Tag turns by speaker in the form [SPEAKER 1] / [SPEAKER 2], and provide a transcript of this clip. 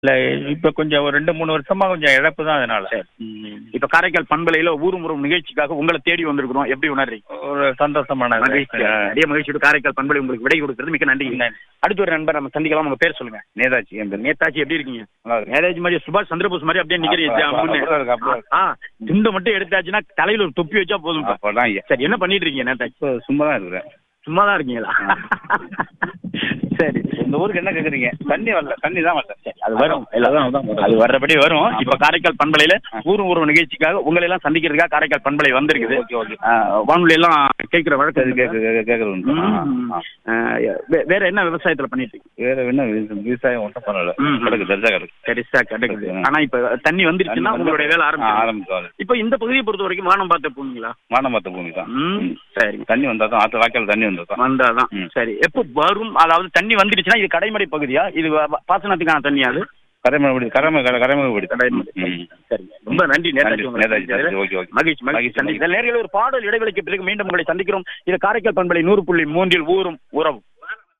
[SPEAKER 1] இல்ல இப்ப கொஞ்சம் ஒரு ரெண்டு மூணு வருஷமா கொஞ்சம் இழப்பு தான் அதனால
[SPEAKER 2] சரி.
[SPEAKER 1] ம்.
[SPEAKER 2] இப்ப காரைக்கால் பண்பலையில ஊரும் உறவு நிகழ்ச்சிக்காக உங்களை தேடி வந்திருக்கிறோம் எப்படி உணர்றீங்க
[SPEAKER 1] ஒரு சந்தோஷமான
[SPEAKER 2] மகிழ்ச்சி நிறைய மகிழ்ச்சியோட காரைக்கால் பண்பலை உங்களுக்கு விடை கொடுக்கிறது மிக்க நன்றி அடுத்து ஒரு நண்பர் நம்ம சந்திக்கலாம் உங்க பேர் சொல்லுங்க
[SPEAKER 3] நேதாஜி என் பேர்
[SPEAKER 2] நேதாஜி எப்படி இருக்கீங்க
[SPEAKER 3] நல்லா இருக்கு.
[SPEAKER 2] நேதாஜி மாதிரி சுபாஷ் சந்திரபோஸ் மாதிரி அப்படியே நிக்கிறீங்க
[SPEAKER 3] அப்ப- அப்ப-
[SPEAKER 2] முன்ன.
[SPEAKER 3] அப்படியே இருக்கு, அப்படியே இருக்கு.
[SPEAKER 2] ஆ துண்டை மட்டும் எடுத்தாச்சுன்னா தலையில ஒரு தொப்பி வச்சா போதும்
[SPEAKER 3] அப்பதான் ஐயா.
[SPEAKER 2] சரி என்ன பண்ணிட்டு இருக்கீங்க நேதாஜி
[SPEAKER 3] இப்போ சும்மா தான் இருக்கிறேன்
[SPEAKER 2] சும்மா தான் இருக்கீங்களா சரி
[SPEAKER 3] இந்த ஊருக்கு என்ன கேக்குறீங்க தண்ணி வரல தண்ணி தான் வரல
[SPEAKER 2] அது வரும்
[SPEAKER 3] அதான், அதான் வரும்.
[SPEAKER 2] அது வர்றபடி வரும் இப்ப காரைக்கால் பண்பலையில ஊரும் ஊரும் நிகழ்ச்சிக்காக உங்களை எல்லாம் சந்திக்கிறதுக்காக காரைக்கால் பண்பலை வந்திருக்குது
[SPEAKER 3] ஓகே ஓகே
[SPEAKER 2] ஆ, வானொலி எல்லாம் கேட்கிற வழக்கம்
[SPEAKER 3] சரி
[SPEAKER 2] இருக்கு.
[SPEAKER 3] கேக்கு கேக்குறது உண்டு. ஆ,
[SPEAKER 2] ம்.
[SPEAKER 3] ஆ.
[SPEAKER 2] ஆ, வே- வேற என்ன விவசாயத்துல பண்ணிட்டு இருக்கீங்க
[SPEAKER 3] வேற என்ன வி- விவசாயம் ஒன்றும் பண்ணல
[SPEAKER 2] ம்.
[SPEAKER 3] கிடக்கு தர்ஜா கிடக்கு
[SPEAKER 2] சரிசா கிடைக்குது
[SPEAKER 3] ம்.
[SPEAKER 2] ஆனா இப்ப தண்ணி வந்துருச்சுன்னா உங்களுடைய வேலை
[SPEAKER 3] ஆ,
[SPEAKER 2] ஆரம்பிச்சு
[SPEAKER 3] ஆரம்பிச்சோம்
[SPEAKER 2] இப்ப இந்த பகுதியை பொறுத்த வரைக்கும் வானம் பார்த்து போனீங்களா
[SPEAKER 3] வானம் பார்த்த பூமி தான்
[SPEAKER 2] ம் சரி
[SPEAKER 3] தண்ணி வந்தா தான் ஆற்று வாய்க்கால் தண்ணி வந்தா தான்
[SPEAKER 2] வந்தாதான்
[SPEAKER 3] ம்.
[SPEAKER 2] சரி எப்போ வரும் அதாவது தண்ணி வந்துடுச்சுன்னா இது கடைமடை பகுதியா இது வ- வ- பாசனத்துக்கான தண்ணியா அது
[SPEAKER 3] கரைமலை கரைமை கரைமை படி
[SPEAKER 2] கடைமடை
[SPEAKER 3] ம்.
[SPEAKER 2] சரி ரொம்ப நன்றி நேதாஜி
[SPEAKER 3] நன்றி,
[SPEAKER 2] உங்களை
[SPEAKER 3] நேதாஜி,
[SPEAKER 2] சந்திச்சதுல.
[SPEAKER 3] Okay, okay.
[SPEAKER 2] மகிழ்ச்சி மகிழ்ச்சி
[SPEAKER 3] மகிழ்ச்சி,
[SPEAKER 2] சந்தித்தல் நேர்களை ஒரு பாடல் இடைவெளிக்கு பிறகு மீண்டும் உங்களை சந்திக்கிறோம் இது காரைக்கால் பண்பலை நூறு புள்ளி மூன்றில் ஊரும் உறவு